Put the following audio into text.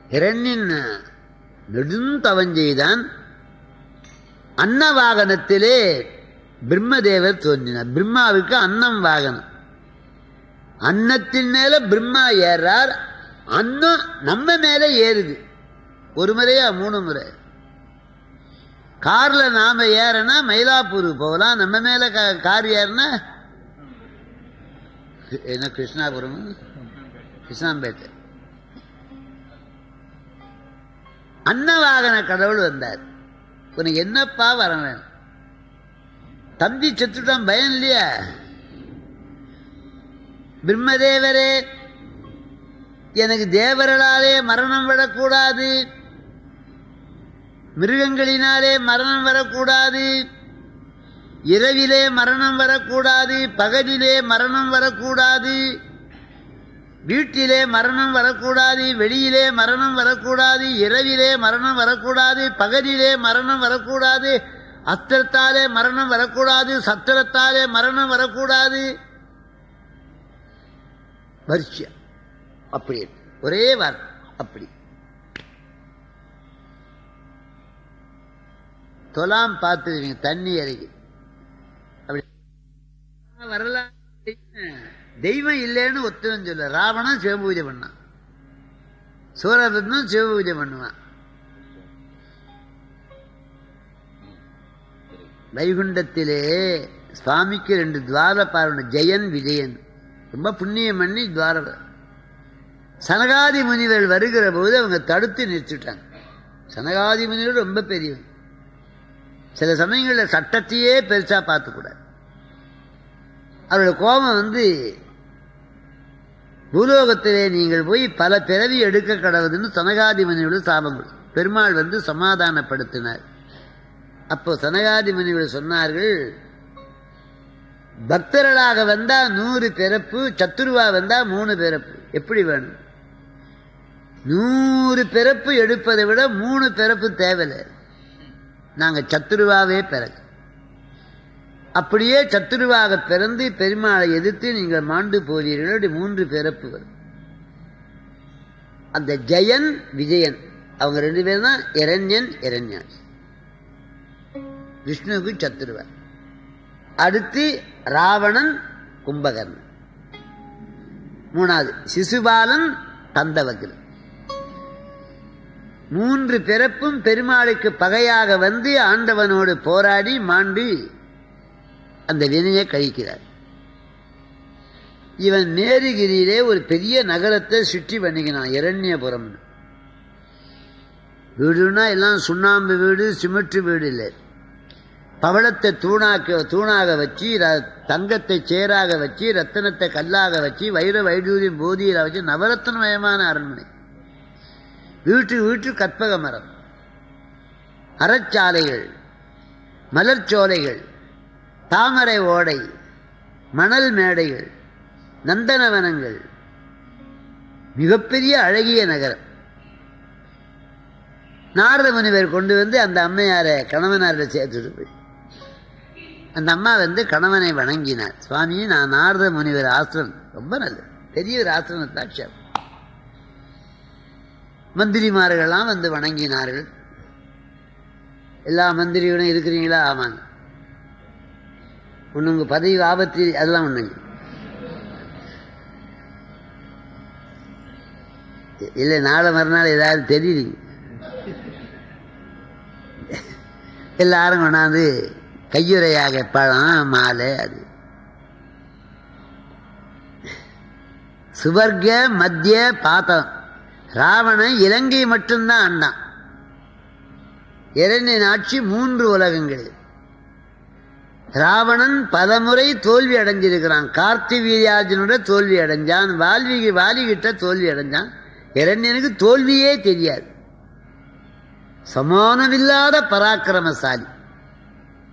இரண்யன் நெடுந்தவம் செய்தான் அன்ன வாகனத்திலே பிரம்மதேவர் தோன்றினார் பிரம்மாவுக்கு அன்னம் வாகனம் அன்னத்தின் மேல பிரம்மா ஏறார் அன்னம் நம்ம மேல ஏறுது ஒரு முறையா மூணு முறை கார்ல நாம ஏறனா மயிலாப்பூர் போகலாம் நம்ம மேல கா- கார் ஏறினா என்ன கிருஷ்ணாபுரம் கிருஷ்ணாம்பேட்டை அன்னவாகன கடவுள் வந்தார் உனக்கு என்னப்பா வர வேணும் தம்பி செத்துட்டான் பயம் இல்லையா பிரம்மதேவரே எனக்கு தேவர்களாலே மரணம் விடக்கூடாது மிருகங்களினாலே மரணம் வரக்கூடாது இரவிலே மரணம் வரக்கூடாது பகலிலே மரணம் வரக்கூடாது வீட்டிலே மரணம் வரக்கூடாது வெளியிலே மரணம் வரக்கூடாது இரவிலே மரணம் வரக்கூடாது பகலிலே மரணம் வரக்கூடாது அஸ்திரத்தாலே மரணம் வரக்கூடாது சத்திரத்தாலே மரணம் வரக்கூடாது வரிசையா அப்படி ஒரே வார்த்தை அப்படி தொலாம் பார்த்துருவீங்க தண்ணி இறங்கி அப்படி வரலாம் தெய்வம் இல்லைன்னு ஒத்துவன் சொல்ல ராவணன் சிவபூஜை பண்ணான் சூரபத்மன் சிவபூஜை பண்ணுவான் வைகுண்டத்திலே சுவாமிக்கு ரெண்டு துவார பாருணும் ஜெயன் விஜயன் ரொம்ப புண்ணியம் பண்ணி துவார சனகாதி முனிவர் வருகிற போது அவங்க தடுத்து நிறுத்திட்டாங்க சனகாதி முனிவர் ரொம்ப பெரியவங்க சில சமயங்களில் சட்டத்தையே பெருசா பார்த்துக்கூடாது அவரோட கோபம் வந்து பூலோகத்திலே நீங்கள் போய் பல பிறவி எடுக்க கடவுதுன்னு சனகாதி முனிவர் சாபம் கொடு பெருமாள் வந்து சமாதானப்படுத்தினார் அப்போ சனகாதி முனிவர் சொன்னார்கள் பக்தர்களாக வந்தா நூறு பிறப்பு சத்துருவா வந்தா மூணு பிறப்பு எப்படி வேணும் நூறு பிறப்பு எடுப்பதை விட மூணு பிறப்பு தேவையில்லை நாங்க சத்துருவாவே பிறகு அப்படியே சத்துருவாக பிறந்து பெருமாளை எதிர்த்து நீங்கள் மாண்டு போகிறீர்கள் அப்படி மூன்று பிறப்பு வரும் அந்த ஜெயன் விஜயன் அவங்க ரெண்டு பேரும் தான் இரண்யன் இரண்யான் விஷ்ணுவுக்கு சத்துருவா அடுத்து ராவணன் கும்பகர்ணன் மூணாவது சிசுபாலன் தந்தவகிரன் மூன்று பிறப்பும் பெருமாளுக்கு பகையாக வந்து ஆண்டவனோடு போராடி மாண்டு அந்த வினையை கழிக்கிறார் இவன் மேருகிரியிலே ஒரு பெரிய நகரத்தை சுற்றி பண்ணிக்கினான் இரண்யபுரம் வீடுனா எல்லாம் சுண்ணாம்பு வீடு சிமெண்ட் வீடு இல்லை பவளத்தை தூணாக்க தூணாக வச்சு ர- தங்கத்தை சேராக வச்சு ரத்தினத்தை கல்லாக வச்சு வைர வைடூரியம் போதியில வச்சு நவரத்னமயமான அரண்மனை வீட்டு வீட்டு கற்பக மரம் அறச்சாலைகள் மலர்ச்சோலைகள் தாமரை ஓடை மணல் மேடைகள் நந்தனவனங்கள் மிகப்பெரிய அழகிய நகரம் நாரத முனிவர் கொண்டு வந்து அந்த அம்மையாரை கணவனாரில் சேர்த்துட்டு போய் அந்த அம்மா வந்து கணவனை வணங்கினார் சுவாமி நான் நாரத முனிவர் ஆசிரம் ரொம்ப நல்லது பெரிய ஒரு ஆசிரமத்தாட்சியம் மந்திரிமார்கள்லாம் வந்து வணங்கினார்கள் எல்லா மந்திரிகளும் இருக்கிறீங்களா ஆமாங்க ஒன்று உங்கள் பதவி ஆபத்து அதெல்லாம் ஒன்றுங்க இல்லை நாளை மறுநாள் ஏதாவது தெரியுதுங்க எல்லாரும் கொண்டாந்து கையுறையாக பழம் மாலை அது சுவர்க்க மத்திய பாத்தம் ராவணன் இலங்கை மட்டும்தான் அண்ணான் இரண்டின் ஆட்சி மூன்று உலகங்கள் ராவணன் பலமுறை தோல்வி அடைஞ்சிருக்கிறான் கார்த்தி வீரியார்ஜுனோட தோல்வி அடைஞ்சான் வால்மீகி வாலிகிட்ட தோல்வி அடைஞ்சான் இரண்டியனுக்கு தோல்வியே தெரியாது சமானமில்லாத பராக்கிரமசாலி